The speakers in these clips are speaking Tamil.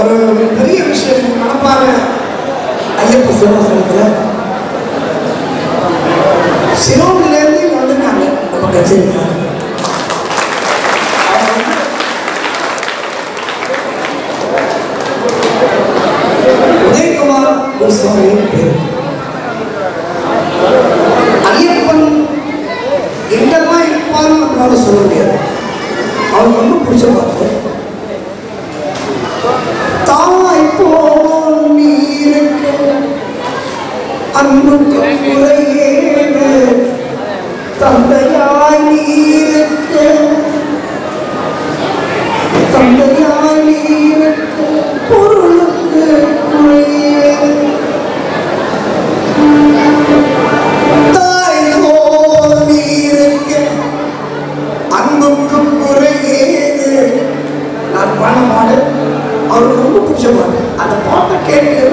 ஒரு பெரிய விஷயம் நடப்பாங்க ஐயப்ப சிவசனத்தில் சிரோன்லேருந்து இங்க வந்திருக்காங்க நம்ம கச்சேரிக்கு அவங்க வந்து உதயகுமார் கோஸ்வாமியின் பேர் ஐயப்பன் எங்கெல்லாம் இருப்பான்னு நம்மளால சொல்ல முடியாது அவனுக்கு ரொம்ப பிடிச்ச பாட்டு தாய் போல் நீ இருக்க அன்புக்கு குறையேது தந்தையாய் நீ இருக்க தந்தையாய் நீ இருக்க பொருளுக்கு குறையேது தாய் போல் நீ இருக்க அன்புக்கு குறையேது நான் பண்ண பாடு அவருக்கு ரொம்ப பிடிச்ச பாட்டு அந்த பாட்டை கேட்டு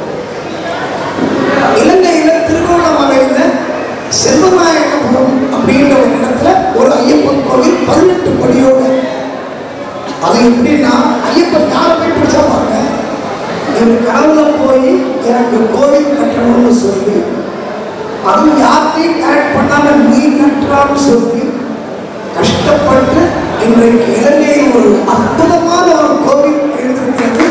இலங்கையில திருகோணமலையில செல்வநாயகபுரம் அப்படின்ற ஒரு இடத்துல ஒரு ஐயப்பன் கோவில் பதினெட்டு படியோடு அது எப்படின்னா ஐயப்பன் யாரை போய் பிடிச்சா பாருங்க என் கனவுல போய் எனக்கு கோவில் கட்டணும்னு சொல்லி அதுவும் யார்கிட்டையும் கரெக்ட் பண்ணாம நீ கட்டுறான்னு சொல்லி கஷ்டப்பட்டு இன்றைக்கு இலங்கையில் ஒரு அற்புதமான ஒரு கோவில் எழுந்திருக்கிறது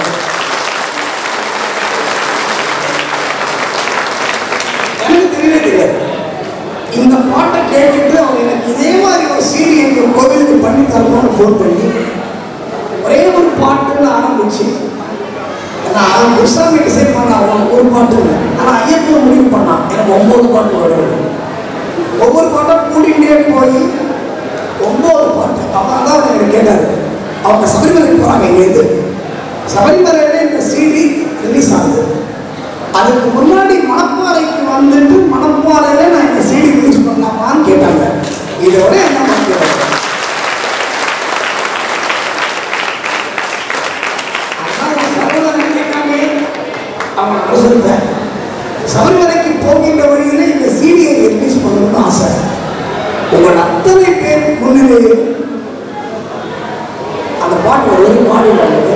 எனக்கு தெரியவே தெரியாது இந்த பாட்டை கேட்டுட்டு அவங்க எனக்கு இதே மாதிரி ஒரு சீடி எங்க கோவிலுக்கு பண்ணி தரணும்னு ஃபோன் பண்ணி ஒரே ஒரு பாட்டுன்னு ஆரம்பிச்சு நான் குருசாமி டிசைட் பண்ண அவன் ஒரு பாட்டு இல்லை ஆனால் ஐயப்பன் முடிவு பண்ணான் எனக்கு ஒன்பது பாட்டு வரும் ஒவ்வொரு பாட்டும் கூட்டிகிட்டே போய் ஒன்பது பாட்டு அப்புறம் தான் அவர் எனக்கு கேட்டாரு அவங்க சபரிமலைக்கு போகிறாங்க இங்கேருந்து சபரிமலையில இந்த சிடி ரிலீஸ் ஆகுது அதுக்கு முன்னாடி மணப்பாறைக்கு வந்துட்டு மணப்பாறையில நான் இந்த சிடி ரிலீஸ் பண்ணலாமான்னு கேட்டாங்க இதோட என்ன பண்ணுறது அவங்க நான் சொல்லுவேன் சபரிமலைக்கு போகின்ற வழியில இந்த சீடியை ரிலீஸ் பண்ணணும்னு ஆசை உங்கள் அத்தனை பேர் முன்னிலையில் அந்த பாட்டு ஒரு வரி பாடினாங்க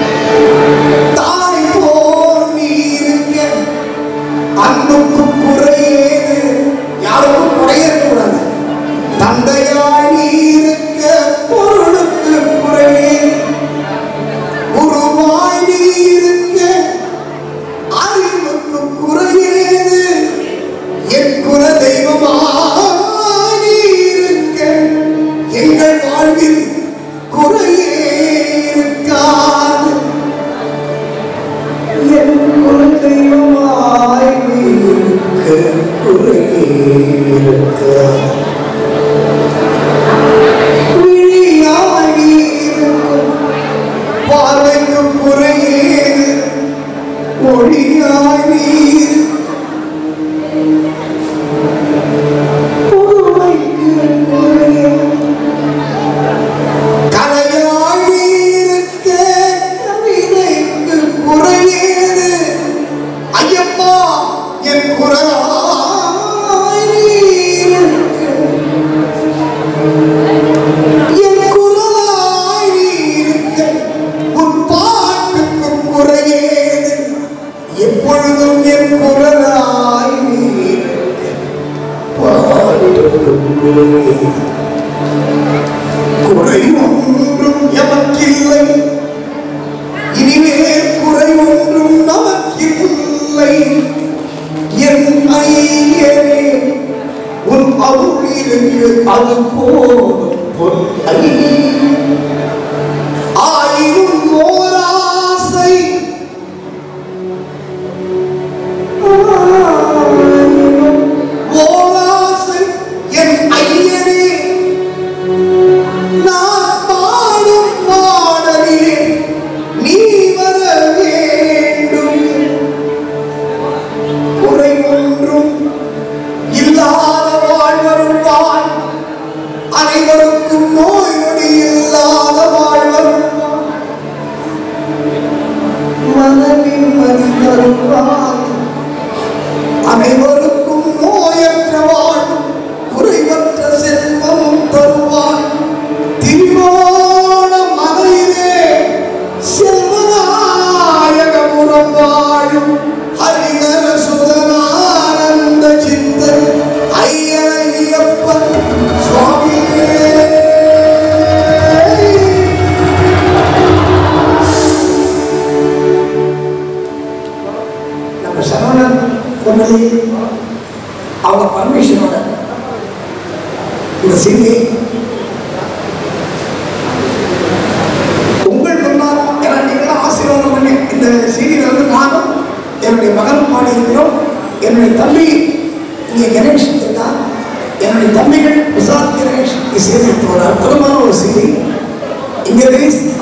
தாய் போல் நீ இருக்க அன்புக்கு குறையேது யாருக்கும் குறையே கூடாது தந்தையாய் நீ இருக்க பொருளுக்கு குறையேது குருவாய் நீ இருக்க அறிவுக்கு குறையேது என் குல தெய்வமாய் நீ இருக்க எங்கள் வாழ்வில் குறையே இருக்காது என் குல தெய்வமாய் நீ இருக்க குறையே இருக்காது விழியாய் நீ இருக்கும் பார்வைக்கு குறையேது மொழியாய் நீர் பொறுமைக்கு குறையேது கலையாய் நீருக்கு கவிதைக்கு குறையேது ஐயப்பா என் குரலாய் நீருக்கு என் குரலாய் நீருக்கு உன் பாட்டுக்கு குறையேது எப்பொழுதும் என் குரலாய் நீருக்கு பாட்டுக்கு குறையேது குறை ஒன்றும் எமக்கில்லை இனிமே குறை ஒன்றும் நமக்கில்லை என் ஐயனே உன் அருளிற்கு அது போதும் பொன் ஆயினும் ஓராசை ஆயினும் ஓராசை என் ஐயனே நான் பாடும் பாடலிலே நீ வர வேண்டும் குறை ஒன்றும் இல்லாத வாழ்வரும் வாழ் அனைவருக்கும் நோய் நொடி இல்லாத வாழ்வரும் வாழ். மனதின் மதி தருவாய் அனைவருக்கும் நோயற்ற வாழ்வு குறைவற்ற செல்வம் தருவாய் திருவோண மகளிரே செல்வனா சீடியை உங்கள் முன்னாலும் ஏன்னா நீங்களாம் ஆசீர்வாதம் பண்ணி இந்த சீடியில் வந்து நானும் என்னுடைய மகனும் பாடி இருக்கிறோம் என்னுடைய தம்பி இங்கே கணேஷ் இருக்கான் என்னுடைய தம்பிகள் பிரசாத் கணேஷ் இசையமைத்த ஒரு அற்புதமான ஒரு சீடி இங்கே ரிலீஸ்